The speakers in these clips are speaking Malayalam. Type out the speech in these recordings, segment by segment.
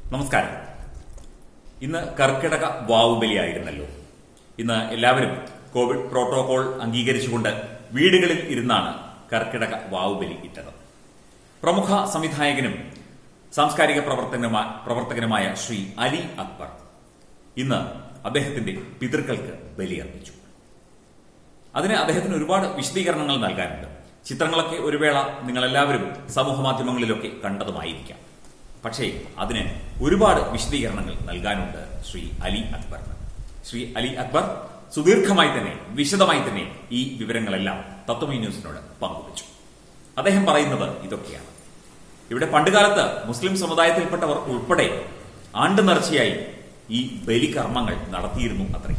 നമസ്കാരം ഇന്ന് കർക്കിടക വാവുബലിയായിരുന്നല്ലോ ഇന്ന് എല്ലാവരും കോവിഡ് പ്രോട്ടോകോൾ അംഗീകരിച്ചുകൊണ്ട് വീടുകളിൽ ഇരുന്നാണ് കർക്കിടക വാവുബലി ഇട്ടത് പ്രമുഖ സംവിധായകനും സാംസ്കാരിക പ്രവർത്തകനുമായ പ്രവർത്തകനുമായ ശ്രീ അലി അക്ബർ ഇന്ന് അദ്ദേഹത്തിന്റെ പിതൃക്കൾക്ക് ബലിയർപ്പിച്ചു അതിന് അദ്ദേഹത്തിന് ഒരുപാട് വിശദീകരണങ്ങൾ നൽകാനുണ്ട് ചിത്രങ്ങളൊക്കെ ഒരു വേള നിങ്ങളെല്ലാവരും സമൂഹ മാധ്യമങ്ങളിലൊക്കെ കണ്ടതുമായിരിക്കാം പക്ഷേ അതിന് ഒരുപാട് വിശദീകരണങ്ങൾ നൽകാനുണ്ട് ശ്രീ അലി അക്ബറിന് ശ്രീ അലി അക്ബർ സുദീർഘമായി തന്നെ വിശദമായി തന്നെ ഈ വിവരങ്ങളെല്ലാം തത്വമി ന്യൂസിനോട് പങ്കുവച്ചു അദ്ദേഹം പറയുന്നത് ഇതൊക്കെയാണ് ഇവിടെ പണ്ടുകാലത്ത് മുസ്ലിം സമുദായത്തിൽപ്പെട്ടവർ ഉൾപ്പെടെ ആണ്ട് നേർച്ചയായി ഈ ബലികർമ്മങ്ങൾ നടത്തിയിരുന്നു അത്രയും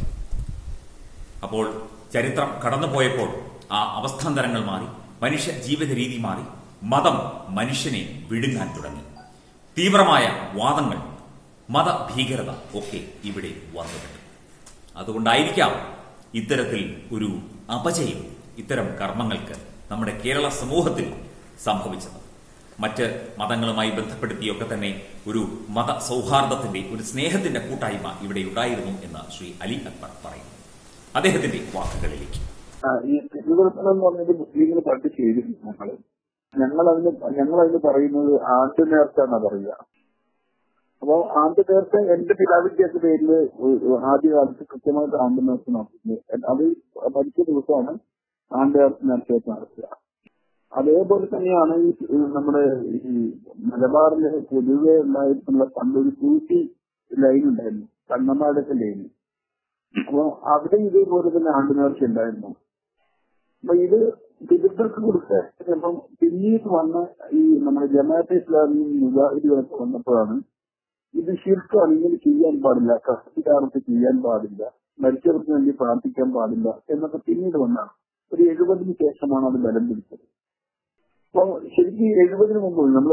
അപ്പോൾ ചരിത്രം കടന്നുപോയപ്പോൾ ആ അവസ്ഥാന്തരങ്ങൾ മാറി മനുഷ്യ ജീവിത രീതി മാറി മതം മനുഷ്യനെ വിഴുങ്ങാൻ തുടങ്ങി തീവ്രമായ വാദങ്ങൾ മതഭീകരത ഒക്കെ ഇവിടെ വന്നിട്ടുണ്ട് അതുകൊണ്ടായിരിക്കാം ഇത്തരത്തിൽ ഒരു അപജയം ഇത്തരം കർമ്മങ്ങൾക്ക് നമ്മുടെ കേരള സമൂഹത്തിൽ സംഭവിച്ചത് മറ്റ് മതങ്ങളുമായി ബന്ധപ്പെടുത്തിയൊക്കെ തന്നെ ഒരു മത സൗഹാർദ്ദത്തിന്റെ ഒരു സ്നേഹത്തിന്റെ കൂട്ടായ്മ ഇവിടെ ഉണ്ടായിരുന്നു എന്ന് ശ്രീ അലി അക്ബർ പറയുന്നു അദ്ദേഹത്തിന്റെ വാക്കുകളിലേക്ക് ആ, ഈ തിരുവനന്തപുരം എന്ന് പറഞ്ഞത് മുസ്ലിങ്ങൾ പണ്ട് ചെയ്തിരുന്നു ഞങ്ങള് ഞങ്ങൾ അതിന് ഞങ്ങൾ അതിന് പറയുന്നത് ആണ്ട് നേർച്ച എന്നാ പറയുക അപ്പൊ ആണ്ട് നേർച്ച എന്റെ പിതാവിന്റെ ഒക്കെ പേരില് ഒരു- ആദ്യകാലത്ത് കൃത്യമായിട്ട് ആണ്ട് നേർച്ച നടത്തുന്നത് അത് പഠിച്ച ദിവസമാണ് ആണ്ട് നേർച്ചയായിട്ട് നടത്തുക അതേപോലെ തന്നെയാണ് ഈ ഈ നമ്മുടെ ഈ മലബാറില് പൊതുവെ ഉണ്ടായിട്ടുള്ള പണ്ടൊരു കൂട്ടി ലൈൻ ഉണ്ടായിരുന്നു കണ്ണമാടൊക്കെ ലൈൻ അപ്പൊ അവിടെ ഇതേപോലെ തന്നെ ആണ്ട് നേർച്ച ഉണ്ടായിരുന്നു അപ്പൊ ഇത് പിതൃക്കൾക്ക് കൊടുക്കാൻ ചിലപ്പം പിന്നീട് വന്ന ഈ നമ്മുടെ ജമാഅത്തെ ഇസ്ലാമിയും മുജാഹിദികളൊക്കെ വന്നപ്പോഴാണ് ഇത് ശിർക്കാണ് ഇങ്ങനെ ചെയ്യാൻ പാടില്ല കഷ്ടകാലത്ത് ചെയ്യാൻ പാടില്ല മരിച്ചവർക്ക് വേണ്ടി പ്രാർത്ഥിക്കാൻ പാടില്ല എന്നൊക്കെ പിന്നീട് വന്നാണ് ഒരു എഴുപതിന് ശേഷമാണ് അത് ബലം പിടിച്ചത് അപ്പൊ ശരിക്കും എഴുപതിന് മുമ്പ് നമ്മൾ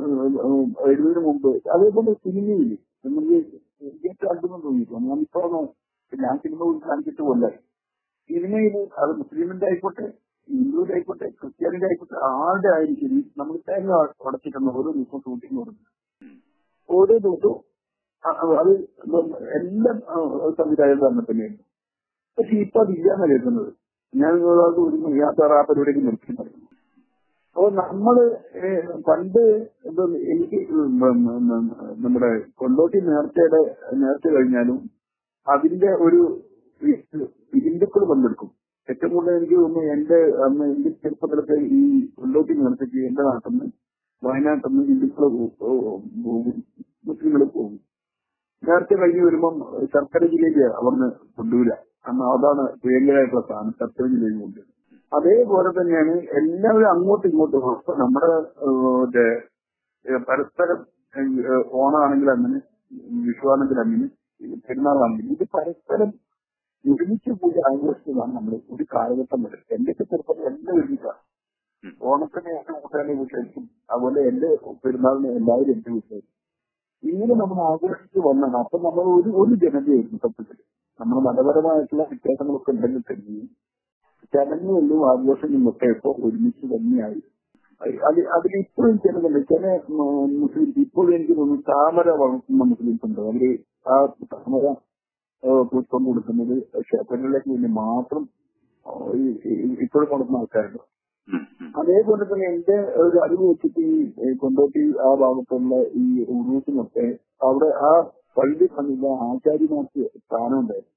എഴുപതിന് മുമ്പ് അതേപോലെ സിനിമയിൽ നമുക്ക് എനിക്ക് അത്ഭുതം തോന്നിയിട്ടു ഞാനിപ്പോഴാണ് ഞാൻ സിനിമ പോയി കാണിച്ചിട്ട് കൊല്ലായി സിനിമയിൽ അത് മുസ്ലിമിന്റെ ആയിക്കോട്ടെ ഹിന്ദുവിന്റെ ആയിക്കോട്ടെ ക്രിസ്ത്യാനിന്റെ ആയിക്കോട്ടെ ആരുടെ ആയാലും ശരി നമ്മൾ തേങ്ങ ഉടച്ചിട്ടുണ്ട് ഓരോ ദിവസവും ഷൂട്ടിംഗ് കൊടുക്കുന്നത് ഓരോ ദിവസവും അ- അ- അത് എല്ലാം സംവിധായകർ തന്നെ തന്നെയാണ് പക്ഷെ ഇപ്പൊ അതില്ലാന്ന് കേൾക്കുന്നത് ഞാൻ ഒരാൾക്ക് ഒരു യാത്ര ആ പരിപാടിക്ക് നിർത്തി പറയുന്നു അപ്പൊ നമ്മള് ഏഹ്, പണ്ട് ഇത് എനിക്ക് ഉം ഉം ഉം നമ്മുടെ കൊണ്ടോട്ടി നേർച്ചയുടെ നേർച്ച കഴിഞ്ഞാലും അതിന്റെ ഒരു ഹിന്ദുക്കൾ പങ്കെടുക്കും ഏറ്റവും കൂടുതൽ എനിക്ക് തോന്നുന്നു എന്റെ അന്ന് എന്റെ ചെറുപ്പത്തിലൊക്കെ ഈ കൊണ്ടോട്ടി നേർച്ചയ്ക്ക് എന്റെ നാട്ടിൽ നിന്ന് വയനാട്ടിൽ നിന്ന് ഹിന്ദുക്കൾ പോകും മുസ്ലിങ്ങൾ പോകും നേരത്തെ കഴിഞ്ഞ് വരുമ്പം ശർക്കര ജിലേബി അവിടുന്ന് കൊണ്ടുവരിക അന്ന് അതാണ് പ്രിയങ്കരായിട്ടുള്ള സാധനം ശർക്കര ജിലേബി കൊണ്ടുവരും അതേപോലെ തന്നെയാണ് എല്ലാവരും അങ്ങോട്ടും ഇങ്ങോട്ടും അപ്പൊ നമ്മുടെ ഏഹ്, മറ്റേ ഏഹ്, പരസ്പരം ഏഹ്, ഓണമാണെങ്കിൽ അങ്ങനെ വിഷുവാണെങ്കിൽ അങ്ങനെ പെരുന്നാളാണെങ്കിൽ ഇത് പരസ്പരം ഒരുമിച്ച് കൂടി ആഘോഷിച്ചതാണ് നമ്മൾ ഒരു കാലഘട്ടം വരെ എന്റെ ഒക്കെ ചെറുപ്പം എല്ലാം ഒരുമിച്ചാണ് ഓണത്തിന് എന്റെ കൂട്ടുകാരെ വീട്ടിലായിരിക്കും അതുപോലെ എന്റെ പെരുന്നാളിന് എല്ലാവരും എന്റെ വീട്ടിലായിരിക്കും ഇങ്ങനെ നമ്മൾ ആഘോഷിച്ച് വന്നാണ് അപ്പൊ നമ്മൾ ഒരു ഒരു ജനതയായിരുന്നു സത്യത്തിൽ നമ്മൾ മതപരമായിട്ടുള്ള വ്യത്യാസങ്ങളൊക്കെ ഉണ്ടെങ്കിൽ തന്നെയും ചടങ്ങുകളിലും ആഘോഷങ്ങളിലും ഒക്കെ ഇപ്പൊ ഒരുമിച്ച് തന്നെയായി അത് അതിൽ ഇപ്പോഴും ചിലതുണ്ട് ചില ഉം, മുസ്ലിം ഇപ്പോഴും എനിക്ക് തോന്നുന്നു താമര വളർത്തുന്ന മുസ്ലിംസ് ഉണ്ട് അവര് ആ താമര ഏഹ്, പുഷ്പം കൊടുക്കുന്നത് ക്ഷേത്രങ്ങളിലേക്ക് വേണ്ടി മാത്രം ഏഹ്, ഈ- ഈ- ഇപ്പോഴും കൊടുക്കുന്ന ആൾക്കാരുണ്ട് അതേപോലെ തന്നെ എന്റെ ഒരു അറിവ് വെച്ചിട്ട് ഈ ഏഹ്, കൊണ്ടോട്ടി ആ ഭാഗത്തുള്ള ഈ ഉറൂസിനൊക്കെ അവിടെ ആ പള്ളി പണിയില്ല ആചാര്യമാർക്ക് സ്ഥാനമുണ്ടായിരുന്നു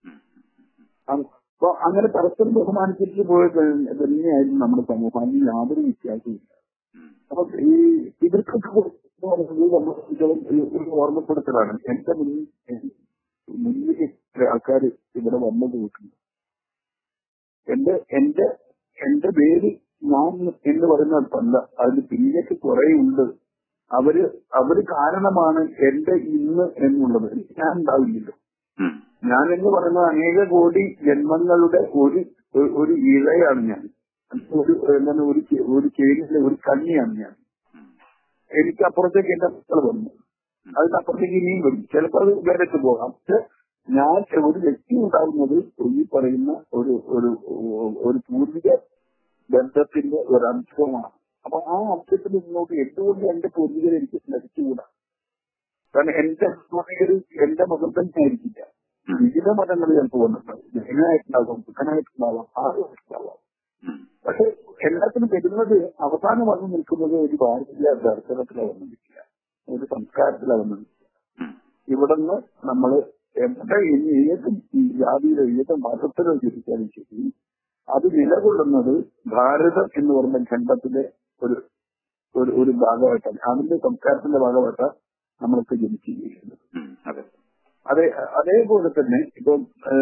അപ്പൊ അങ്ങനെ പരസ്പരം ബഹുമാനിച്ചിട്ട് പോയ തന്നെയായിരുന്നു നമ്മുടെ സമൂഹം അതിന് യാതൊരു വ്യത്യാസമില്ല അപ്പൊ ഈ പിതൃക്കൾക്ക് കൊടുക്കുന്ന പറയുന്നത് നമ്മളെ സംബന്ധിച്ചിടത്തോളം ഒരു- ഒരു ഓർമ്മപ്പെടുത്തലാണ് എന്റെ മുന്നിൽ മുന്നിൽ ആൾക്കാർ ഇവിടെ വന്നത് വീട്ടിൽ എന്റെ എന്റെ എന്റെ പേര് ഞാൻ എന്ന് പറയുന്നതല്ല അതിന് പിന്നിലേക്ക് കുറെ ഉണ്ട് അവര് അവര് കാരണമാണ് എന്റെ ഇന്ന് എന്നുള്ളത് ഞാൻ ഉണ്ടാവില്ലല്ലോ ഞാൻ എന്ന് പറയുന്നത് അനേക കോടി ജന്മങ്ങളുടെ ഒരു ഒരു- ഒരു ഇഴയാണ് ഞാൻ ഒരു എന്താണ് ഒരു ചെ- ഒരു ചേരിയിലെ ഒരു കണ്ണിയാണ് ഞാൻ എനിക്ക് അപ്പുറത്തേക്ക് എന്റെ മക്കൾ വന്നു അതിനപ്പുറത്തേക്ക് ഇനിയും വരും ചിലപ്പോൾ അത് വേറെക്ക് പോകാം പക്ഷെ ഞാൻ ഒരു വ്യക്തി ഉണ്ടാകുന്നത് ഈ പറയുന്ന ഒരു ഒരു ഒരു പൂർവിക ബന്ധത്തിന്റെ ഒരു അംശമാണ് അപ്പൊ ആ അംശത്തിൽ നിന്നോട്ട് എന്തുകൊണ്ട് എന്റെ പൂർവികരെ എനിക്ക് സ്മരിച്ചുകൂടാ കാരണം എന്റെ പൂർവികർ എന്റെ മതം തന്നെ ആയിരിക്കില്ല ഉം. വിവിധ മതങ്ങൾ ചിലപ്പോൾ വന്നിട്ടുണ്ടാവും ജൈനായിട്ടുണ്ടാവാം ബുദ്ധനായിട്ടുണ്ടാവാം ആറുമായിട്ടുണ്ടാവാം ഉം. പക്ഷെ എല്ലാത്തിനും വരുന്നത് അവസാനം വന്നു നിൽക്കുന്നത് ഒരു ഭാരതീയ ദർശനത്തിലാണ് വന്നു നിൽക്കുക ഒരു സംസ്കാരത്തിലാണ് വന്നു നിൽക്കുക ഉം. ഇവിടുന്ന് നമ്മള് എവിടെ ഇനി ഏത് ജാതിയിലോ ഏത് മതത്തിലോ ജനിച്ചാലും ശരി അത് നിലകൊള്ളുന്നത് ഭാരതം എന്ന് പറയുന്ന ഖണ്ഡത്തിലെ ഒരു ഒരു ഒരു ഭാഗമായിട്ടാണ് അതിന്റെ സംസ്കാരത്തിന്റെ ഭാഗമായിട്ടാണ് നമ്മളൊക്കെ ജനിച്ചിരിക്കുന്നത് ഉം. അതെ അതെ അതേപോലെ തന്നെ ഇപ്പം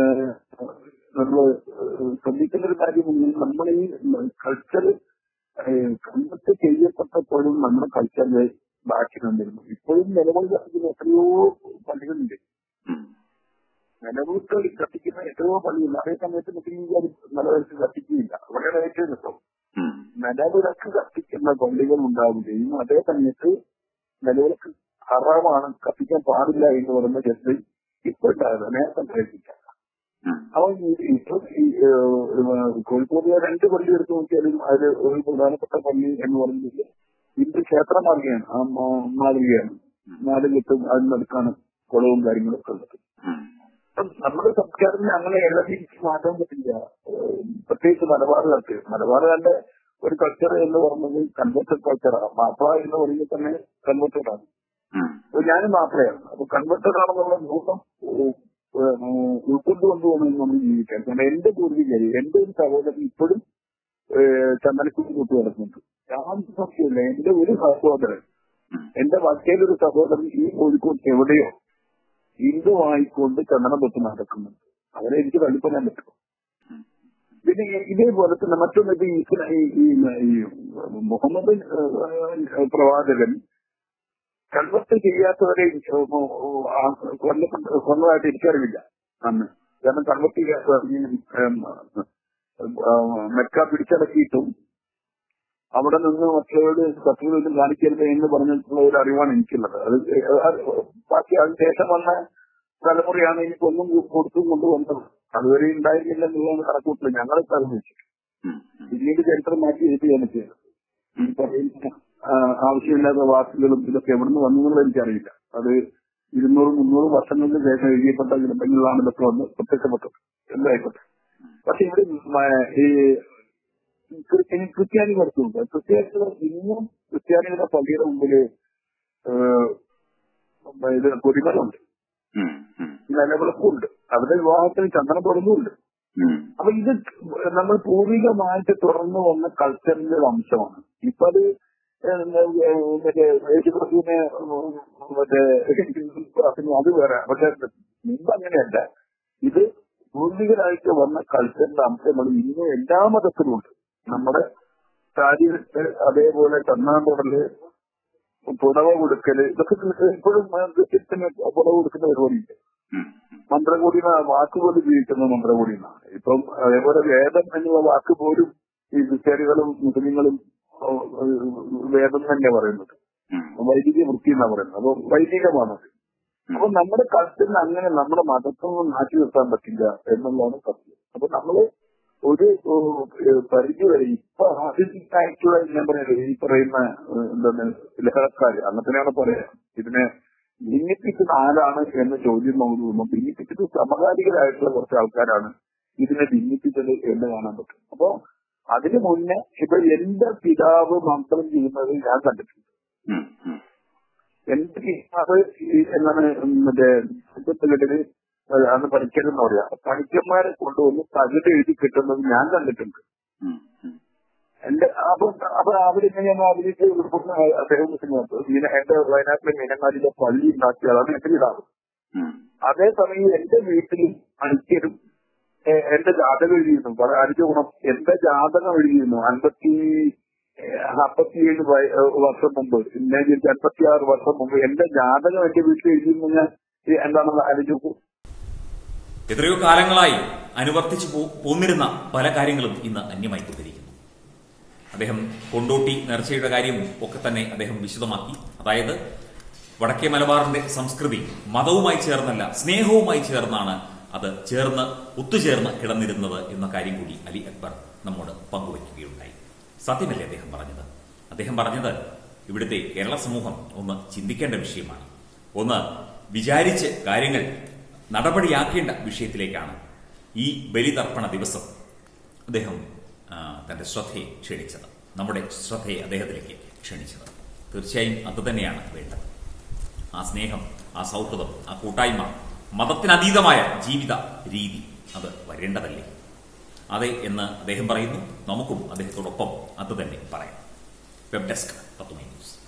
നമ്മൾ ശ്രദ്ധിക്കുന്ന ഒരു കാര്യമുണ്ട് നമ്മൾ ഈ കൾച്ചർ കണ്ടെത്ത് ചെയ്യപ്പെട്ടപ്പോഴും നമ്മുടെ കൾച്ചറിൽ ബാക്കി നിന്നിരുന്നു ഇപ്പോഴും നിലവിൽ കത്തിക്കുന്ന എത്രയോ പള്ളികളുണ്ട് ഉം. നിലവിൽ കത്തിക്കുന്ന എത്രയോ പള്ളിയുണ്ട് അതേ സമയത്ത് മുസ്ലിം നിലവിലേക്ക് കത്തിക്കുകയില്ല വളരെ ഏറ്റവും രസം ഉം. നിലവിളക്ക് കത്തിക്കുന്ന പള്ളികൾ ഉണ്ടാവുകയും അതേ സമയത്ത് നിലവിളക്ക് ഹറാമാണ് കത്തിക്കാൻ പാടില്ല എന്ന് പറയുന്ന ജസ്റ്റ് ഇപ്പൊ ഉണ്ടായത് നേരത്തെ പ്രയത്നിച്ച ഉം. അപ്പൊ ഈ- ഇപ്പൊ ഈ ഏഹ്, കോഴിക്കോട് രണ്ട് പള്ളി എടുത്ത് നോക്കിയാലും അതിൽ ഒരു പ്രധാനപ്പെട്ട പള്ളി എന്ന് പറയുന്നത് ഹിന്ദു ക്ഷേത്ര മാതൃകയാണ് ആ മാ- മാതൃകയാണ് നാല് കെട്ടും അതിനടുക്കാണ് കുളവും കാര്യങ്ങളൊക്കെ ഉള്ളത് ഉം. അപ്പം നമ്മുടെ സംസ്കാരത്തിന് അങ്ങനെ ഇളതിരിച്ച് മാറ്റാൻ പറ്റില്ല ഏഹ് പ്രത്യേകിച്ച് മലബാറുകാർക്ക് മലബാറുകാരുടെ ഒരു കൾച്ചർ എന്ന് പറയുന്നത് കൺവെർട്ടഡ് കൾച്ചറാണ് മാപ്പിള എന്ന് പറയുന്നത് തന്നെ കൺവെർട്ടഡ് ആണ് ഉം. അപ്പൊ ഞാനും മാപ്പിളയാണ് അപ്പൊ കൺവെർട്ടഡ് ആണെന്നുള്ള ബോധം ഉൾക്കൊണ്ടുകൊണ്ടുപോകണമെന്ന് നമ്മൾ ജീവിക്കാൻ കാരണം എന്റെ പൂർവികര് എന്റെ ഒരു സഹോദരൻ ഇപ്പോഴും ചന്ദനക്കുടി കൂട്ടി നടക്കുന്നുണ്ട് യാതൊരു സംശയമില്ല എന്റെ ഒരു സഹോദരൻ ഉം. എന്റെ മറ്റേതൊരു സഹോദരൻ ഈ കോഴിക്കോട് എവിടെയോ ഹിന്ദു വാങ്ങിക്കൊണ്ട് ചന്ദനം തൊട്ട് നടക്കുന്നുണ്ട് അവരെ എനിക്ക് തള്ളിപ്പറയാൻ പറ്റും പിന്നെ ഈ- ഇതേപോലെ തന്നെ മറ്റൊന്ന് ഇപ്പൊ ഈ ഇസ്ലാ- ഈ- ഈ- ഈ മുഹമ്മദ് ഏഹ്, പ്രവാചകൻ കൺവെർട്ട് ചെയ്യാത്തവരെ കൊല്ലപ്പെട്ട് കൊന്നതായിട്ട് എനിക്കറിവില്ല അന്ന് കാരണം കൺവെർട്ട് ചെയ്യാത്ത ഈ, ഉം, ഉം, മെക്ക പിടിച്ചടക്കിയിട്ടും അവിടെ നിന്ന് മറ്റുള്ളവരോട് ശത്രുതയൊന്നും കാണിക്കരുത് എന്ന് പറഞ്ഞിട്ടുള്ള ഒരു അറിവാണ് എനിക്കുള്ളത് അത് അത് ബാക്കി അതിന് ശേഷം വന്ന തലമുറയാണ് ഇനി കൊന്നും കൊടുത്തും കൊണ്ടുവന്നത് അതുവരെ ഉണ്ടായിരുന്നില്ല എന്നുള്ളതാണ് കണക്കൂട്ടില്ല ഞങ്ങൾ അറിഞ്ഞിച്ചു ഉം. പിന്നീട് ചരിത്രം മാറ്റി എഴുതുകയാണ് ചെയ്തത് ഈ പറയുന്ന ആ, ആവശ്യമില്ലാത്ത വാക്കുകളും ഇതൊക്കെ എവിടുന്ന് വന്നു എന്നുള്ളത് എനിക്കറിയില്ല അത് ഇരുന്നൂറ് മുന്നൂറ് വർഷങ്ങൾക്ക് ശേഷം എഴുതിയപ്പെട്ട ഗ്രന്ഥങ്ങളിലാണ് ഇതൊക്കെ വന്ന് പ്രത്യക്ഷപ്പെട്ടത് എന്തായിക്കോട്ടെ പക്ഷെ ഇവിടെ മ- ഈ ക്രി- ഇനി ക്രിസ്ത്യാനി വർക്കുണ്ട് ക്രിസ്ത്യാനികൾ ഇന്നും ക്രിസ്ത്യാനികളുടെ പള്ളിയുടെ മുമ്പില് ഏഹ്, ഇത് കൊടിമരമുണ്ട് ഉം. ഉം. നിലവിളക്കുണ്ട് അവരുടെ വിവാഹത്തിന് ചന്ദനപ്പുറമുണ്ട് ഉം. അപ്പൊ ഇത് നമ്മൾ പൂർവികമായിട്ട് തുടർന്നു വന്ന കൾച്ചറിന്റെ ഒരു അംശമാണ് ഇപ്പൊ അത് ഏഹ് മറ്റേ യേശുക്രിസ്തുവിനെ മറ്റേ ഹിന്ദു അത് വേറെ പക്ഷെ മുമ്പ് അങ്ങനെയല്ല ഇത് പൂർവികരായിട്ട് വന്ന കൾച്ചറിന്റെ അംശങ്ങൾ ഇന്ന് എല്ലാ മതത്തിലും ഉണ്ട് നമ്മുടെ ശാരീരത്ത് അതേപോലെ കണ്ണാമ്പുടല് പുടവ കൊടുക്കല് ഇതൊക്കെ ഇപ്പോഴും ക്രിസ്ത്യത്തിന് പുടവ കൊടുക്കുന്ന പരിപാടിയുണ്ട് ഉം. മന്ത്രകൂടി വാക്ക് പോലും ഉപയോഗിക്കുന്നത് മന്ത്രകൂടി എന്നാണ് ഇപ്പം അതേപോലെ വേദം എന്നുള്ള വാക്ക് പോലും ഈ ക്രിസ്ത്യാനികളും മുസ്ലിങ്ങളും ഓ, വേദം തന്നെ പറയുന്നത് ഉം. വൈദിക വൃത്തി എന്നാ പറയുന്നത് അപ്പൊ വൈദികമാണത് അപ്പൊ നമ്മുടെ കൾച്ചറിന് അങ്ങനെ നമ്മുടെ മതത്തൊന്നും മാറ്റി നിർത്താൻ പറ്റില്ല എന്നുള്ളതാണ് സത്യം അപ്പൊ നമ്മള് ഒരു ഏഹ്, പരിധി വരെ ഇപ്പൊ ആധുനികമായിട്ടുള്ള ഞാൻ പറയുന്നത് ഈ പറയുന്ന ഏഹ്, എന്താണ് ലഹളക്കാര് അങ്ങനത്തെയാണ് പറയാ ഇതിനെ ഭിന്നിപ്പിക്കുന്ന ആരാണ് എന്ന ചോദ്യം നമുക്ക് തോന്നുന്നു ഭിന്നിപ്പിച്ചത് സമകാലികരായിട്ടുള്ള കുറച്ച് ആൾക്കാരാണ് ഇതിനെ ഭിന്നിപ്പിച്ചത് എന്ന് കാണാൻ പറ്റും അപ്പൊ അതിനു മുന്നേ ഇപ്പൊ എന്റെ പിതാവ് മന്ത്രം ചെയ്യുന്നത് ഞാൻ കണ്ടിട്ടുണ്ട് ഉം. ഉം. എന്റെ പിതാവ് ഈ എന്താണ് മറ്റേ സുഹൃത്തുക്കളില് അന്ന് പഠിക്കലെന്ന് പറയാ പഠിക്കന്മാരെ കൊണ്ടുവന്ന് തകിട് എഴുതി കിട്ടുന്നത് ഞാൻ കണ്ടിട്ടുണ്ട് ഉം. ഉം. എന്റെ അപ്പൊ അപ്പൊ അവരിങ്ങനെയാണ് അവർക്ക് അദ്ദേഹം ഇങ്ങനെ എന്റെ വയനാട്ടിലെ മീനങ്ങാടിയിലെ പള്ളി ഉണ്ടാക്കി അതാണ് എന്റെ പിതാവ് ഉം. അതേസമയം എന്റെ വീട്ടിൽ പണിക്കരും ഏഹ്, എന്റെ ജാതകം എഴുതിയിരുന്നു വളരെ അഞ്ച് ഗുണം എന്റെ ജാതകം എഴുതിയിരുന്നു അൻപത്തി അമ്പത്തിയേഴ് വയ- ഏഹ് വർഷം മുമ്പ് ഞാൻ വിചാരിച്ചു അൻപത്തി ആറ് വർഷം മുമ്പ് എന്റെ ജാതകം എന്റെ വീട്ടിൽ എഴുതിയിരുന്നു ഞാൻ ഈ എന്താണെന്ന് ആലോചിച്ച് നോക്കൂ എത്രയോ കാലങ്ങളായി അനുവർത്തിച്ചു പോ- പോന്നിരുന്ന പല കാര്യങ്ങളും ഇന്ന് അന്യമായിക്കൊണ്ടിരിക്കുന്നു അദ്ദേഹം കൊണ്ടോട്ടി നേർച്ചയുടെ കാര്യവും ഒക്കെ തന്നെ അദ്ദേഹം വിശദമാക്കി അതായത് വടക്കേ മലബാറിന്റെ സംസ്കൃതി മതവുമായി ചേർന്നല്ല സ്നേഹവുമായി ചേർന്നാണ് അത് ചേർന്ന് ഒത്തുചേർന്ന് കിടന്നിരുന്നത് എന്ന കാര്യം കൂടി അലി അക്ബർ നമ്മോട് പങ്കുവയ്ക്കുകയുണ്ടായി സത്യമല്ലേ അദ്ദേഹം പറഞ്ഞത് അദ്ദേഹം പറഞ്ഞത് ഇവിടുത്തെ കേരള സമൂഹം ഒന്ന് ചിന്തിക്കേണ്ട വിഷയമാണ് ഒന്ന് വിചാരിച്ച് കാര്യങ്ങൾ നടപടിയാക്കേണ്ട വിഷയത്തിലേക്കാണ് ഈ ബലിതർപ്പണ ദിവസം അദ്ദേഹം ആ, തന്റെ ശ്രദ്ധയെ ക്ഷണിച്ചത് നമ്മുടെ ശ്രദ്ധയെ അദ്ദേഹത്തിലേക്ക് ക്ഷണിച്ചത് തീർച്ചയായും അത് തന്നെയാണ് വേണ്ടത് ആ സ്നേഹം ആ സൗഹൃദം ആ കൂട്ടായ്മ മതത്തിനതീതമായ ജീവിത രീതി അത് വരേണ്ടതല്ലേ അതെ എന്ന് അദ്ദേഹം പറയുന്നു നമുക്കും അദ്ദേഹത്തോടൊപ്പം അത് തന്നെ പറയാം വെബ് ഡെസ്ക് തത്വമൈ ന്യൂസ്